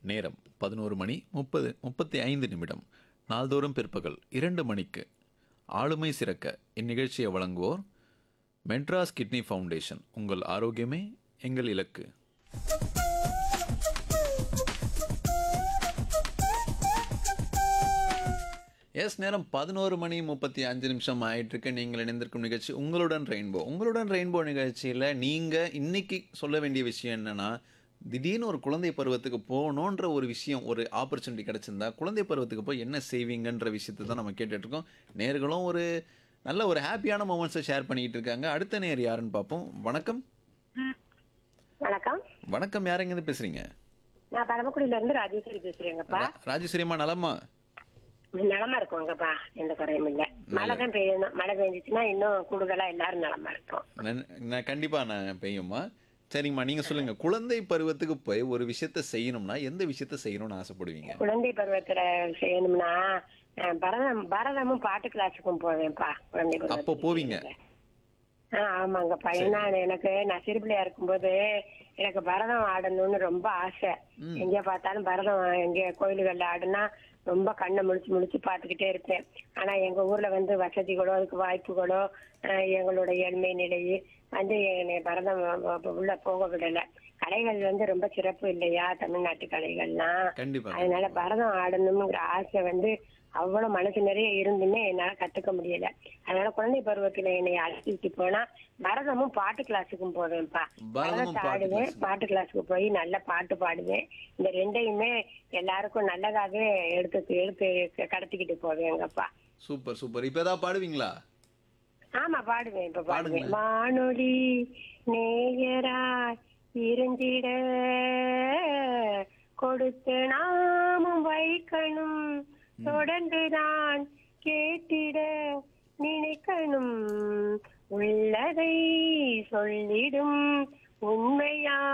நேரம் பதினோரு மணி முப்பது முப்பத்தி ஐந்து நிமிடம் நாள்தோறும் பிற்பகல் இரண்டு மணிக்கு ஆளுமை சிறக்க இந்நிகழ்ச்சியை வழங்குவோர் மெட்ராஸ் கிட்னி ஃபவுண்டேஷன் உங்கள் ஆரோக்கியமே எங்கள் இலக்கு எஸ் நேரம் பதினோரு மணி முப்பத்தி அஞ்சு நிமிஷம் ஆயிட்டு இருக்கு நீங்கள் இணைந்திருக்கும் நிகழ்ச்சி உங்களுடன் ரெயின்போ உங்களுடன் ரெயின்போ நிகழ்ச்சியில் நீங்கள் இன்னைக்கு சொல்ல வேண்டிய விஷயம் என்னன்னா திடீர்னு ஒரு குழந்தை பருவத்துக்கு போகணுன்ற ஒரு விஷயம் ஒரு ஆப்பர்ச்சுனிட்டி கிடைச்சிருந்தா குழந்தை பருவத்துக்கு போய் என்ன செய்வீங்கன்ற விஷயத்தை தான் நம்ம கேட்டுட்டு இருக்கோம் நேர்களும் ஒரு நல்ல ஒரு ஹாப்பியான மூமெண்ட்ஸை ஷேர் பண்ணிக்கிட்டு இருக்காங்க அடுத்த நேர் யாருன்னு பார்ப்போம் வணக்கம் வணக்கம் வணக்கம் யாரெங்கேருந்து பேசுறீங்க நான் பரமக்குடியில இருந்து ராஜேஸ்வரி பேசுறேங்கப்பா ராஜேஸ்வரியம்மா நலமா நலமா இருக்கோங்கப்பா எந்த குறையும் இல்ல மழை தான் பெய்யணும் மழை பெஞ்சிச்சுன்னா இன்னும் கூடுதலா எல்லாரும் நலமா இருக்கும் நன்- நான் கண்டிப்பா நான் பெய்யும்மா சரிங்கம்மா நீங்க சொல்லுங்க குழந்தை பருவத்துக்கு போய் ஒரு விஷயத்த செய்யணும்னா எந்த விஷயத்த செய்யணும்னு ஆசைப்படுவீங்க குழந்தை பருவத்துல செய்யணும்னா அஹ், பரதம் பரதமும் பாட்டு கிளாஸுக்கும் போவேன்ப்பா குழந்தை அப்போ பருவத்துல போவீங்க ஆ, ஆமாங்கப்பா ஏன்னா எனக்கு நான் சிறுபிள்ளையா இருக்கும்போது எனக்கு பரதம் ஆடணும்னு ரொம்ப ஆசை எங்க பார்த்தாலும் பரதம் எங்க கோயில்கள்ல ஆடுனா ரொம்ப கண்ணை முழிச்சு முழிச்சு பார்த்துக்கிட்டே இருப்பேன் ஆனா எங்க ஊர்ல வந்து வசதிகளோ அதுக்கு வாய்ப்புகளோ அஹ், எங்களோட ஏழ்மை நிலையை வந்து என்னை பரதம் வ- வ- உள்ள போக விடல கலைகள் வந்து ரொம்ப சிறப்பு இல்லையா தமிழ்நாட்டு கலைகள்லாம் கண்டிப்பா அதனால பரதம் ஆடணுங்கிற ஆசை வந்து அவ்வளவு மனசு நிறைய இருந்துமே என்னால கத்துக்க முடியல அதனால குழந்தை பருவத்துல என்னை அழைச்சிட்டு போனா பரதமும் பாட்டு கிளாஸுக்கும் போவேன்ப்பா பரதமும் பரதத்தை பாட்டு ஆடுவேன் class. பாட்டு கிளாஸுக்கு போய் நல்ல பாட்டு பாடுவேன் இந்த ரெண்டையுமே எல்லாருக்கும் நல்லதாவே எடுத்து எடுத்து கடத்திக்கிட்டு போவேங்கப்பா சூப்பர் சூப்பர் இப்ப ஏதாவது பாடுவீங்களா ஆமா பாடுவேன் இப்ப பாடுவேன் பாடுங்க. வானொலி நேயராய் இருந்திட கொடுத்து நாமும் வைக்கணும் தொடர்ந்துதான் கேட்டிட நினைக்கணும் உள்ளதை சொல்லிடும் உண்மையா